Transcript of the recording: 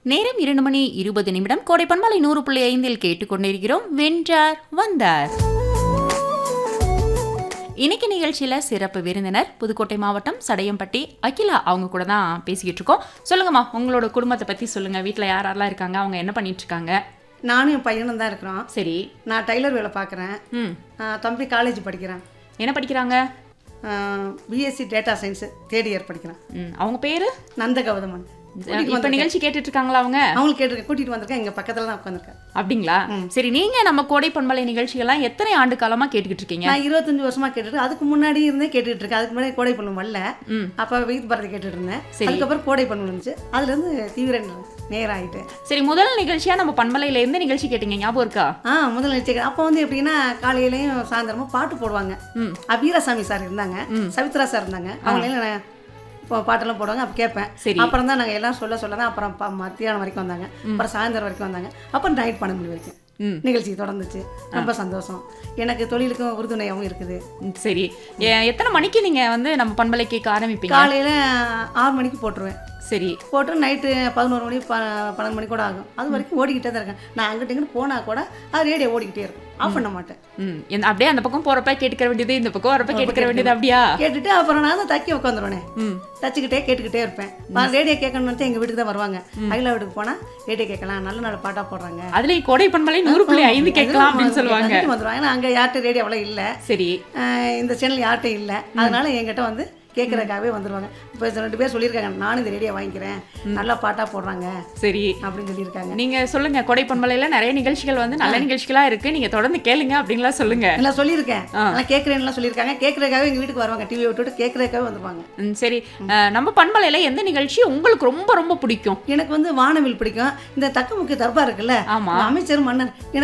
நேரம் இரண்டு மணி இருபது நிமிடம் கோடை பண்பலை நூறு புள்ளி ஐந்தில் கேட்டுக்கொண்டிருக்கிறோம் வென்றார் வந்தார் இன்னைக்கு நிகழ்ச்சியில சிறப்பு விருந்தினர் புதுக்கோட்டை மாவட்டம் சடையம்பட்டி அகிலா அவங்க கூட தான் பேசிக்கிட்டு இருக்கோம் சொல்லுங்கம்மா உங்களோட குடும்பத்தை பத்தி சொல்லுங்க வீட்ல யார் யாரெல்லாம் இருக்காங்க அவங்க என்ன பண்ணிட்டு இருக்காங்க நானும் என் பையனும் தான் இருக்கிறோம் சரி நான் டைலர் வேலை பார்க்குறேன் ம் தம்பி காலேஜ் படிக்கிறேன் என்ன படிக்கிறாங்க BSc data science third year படிக்கிறேன் ம் அவங்க பேரு நந்த கௌதமன் இப்ப நிகழ்ச்சி கேட்டுட்டு இருக்காங்களா அவங்க அவங்களுக்கு கேட்டு கூட்டிகிட்டு வந்திருக்கேன் எங்கள் பக்கத்தில் தான் உட்காந்துருக்கேன் அப்படிங்களா சரி நீங்க நம்ம கோடை பண்பலை நிகழ்ச்சிகள்லாம் எத்தனை ஆண்டு காலமா கேட்டுக்கிட்டு இருக்கீங்க நான் இருபத்தஞ்சு வருஷமா கேட்டுட்டு அதுக்கு முன்னாடி இருந்தே கேட்டுட்டு இருக்கேன் அதுக்கு முன்னாடி கோடை பண்ணு வரல ம். அப்போ வீட்டு பரத்தை கேட்டுட்டு இருந்தேன் சரி. அதுக்கப்புறம் கோடை பண்ணு இருந்துச்சு அதுலேருந்து தீவிர நேரம் ஆகிட்டு சரி முதல் நிகழ்ச்சியா நம்ம பண்பலையில இருந்து நிகழ்ச்சி கேட்டீங்க ஞாபகம் இருக்கா ஆ முதல் நிகழ்ச்சி அப்போ வந்து எப்படின்னா காலையிலையும் சாயந்தரமும் பாட்டு போடுவாங்க ம் அ, வீரசாமி சார் இருந்தாங்க சவித்ரா சார் இருந்தாங்க அவங்களையும் நான் இப்போ பாட்டெல்லாம் போடுவாங்க அப்போ கேட்பேன் சரி. அப்புறம் தான் நாங்கள் எல்லாம் சொல்ல சொல்ல தான் அப்புறம் ப- மத்தியானம் வரைக்கும் வந்தாங்க அப்புறம் சாயந்தரம் வரைக்கும் வந்தாங்க அப்புறம் நைட் பன்னெண்டு மணி வரைக்கும் ம். நிகழ்ச்சி தொடர்ந்துச்சு ரொம்ப சந்தோஷம் எனக்கு தொழிலுக்கும் உறுதுணையாகவும் இருக்குது ம், சரி எ- எத்தனை மணிக்கு நீங்க வந்து நம்ம பண்பலை கேட்க ஆரம்பிப்பீங்க காலையில் ஆறு மணிக்கு போட்டுருவேன் சரி போட்டு நைட்டு பதினோரு மணி ப பன்னெண்டு மணி கூட ஆகும் அது வரைக்கும் ஓடிக்கிட்டே தான் இருக்கேன் நான் அங்கிட்ட இங்கிட்டு போனால் கூட அது ரேடியோ ஓடிக்கிட்டே இருக்கும் ஆஃப் பண்ண மாட்டேன் ம் எந்த- அப்படியே அந்த பக்கம் போறப்ப கேட்டுக்கிற வேண்டியது இந்த பக்கம் வரப்ப கேட்டுக்கிற வேண்டியது அப்படியா கேட்டுட்டு அப்புறம் நான் தான் தைக்க உட்காந்துருவேனே ம் தச்சுக்கிட்டே கேட்டுக்கிட்டே இருப்பேன் நான் ரேடியோ கேட்கணும்னு எங்கள் வீட்டுக்கு தான் வருவாங்க அகிலா வீட்டுக்கு போனால் ரேடியோ கேட்கலாம் நல்ல நல்ல பாட்டாக போடுறாங்க அதுலயும் கோடை பண்பலை நூறு புள்ளி ஐந்து கேட்கலாம் அப்படின்னு சொல்லுவாங்க கண்டிப்பா வந்துருவாங்க ஏன்னா அங்கே யார்கிட்ட ரேடியோ அவ்வளோ இல்லை சரி இந்த சேனல் யார்கிட்ட இல்லை அதனால என்கிட்ட வந்து கேட்குறதுக்காகவே வந்துருவாங்க இப்போ ரெண்டு பேர் சொல்லியிருக்காங்க நானும் இந்த ரேடியோ வாங்கிக்கிறேன் நல்ல பாட்டாக போடுறாங்க சரி அப்படின்னு சொல்லியிருக்காங்க நீங்க சொல்லுங்க கோடை பண்பலையில நிறைய நிகழ்ச்சிகள் வந்து நல்ல நிகழ்ச்சிகளா இருக்கு நீங்க தொடர்ந்து கேளுங்க அப்படின்லாம் சொல்லுங்க எல்லாம் சொல்லியிருக்கேன் நான் கேட்குறேன்லாம் சொல்லியிருக்காங்க கேட்குறதுக்காகவே எங்கள் வீட்டுக்கு வருவாங்க டிவியை விட்டுட்டு கேட்குறதுக்காகவே வந்துருவாங்க ம், சரி அஹ், நம்ம பண்பலையில எந்த நிகழ்ச்சி உங்களுக்கு ரொம்ப ரொம்ப பிடிக்கும் எனக்கு வந்து வானவில் பிடிக்கும் இந்த தக்கமுக்கு தர்பார் இருக்குல்ல ஆமா அமைச்சர் மன்னர் எனக்கு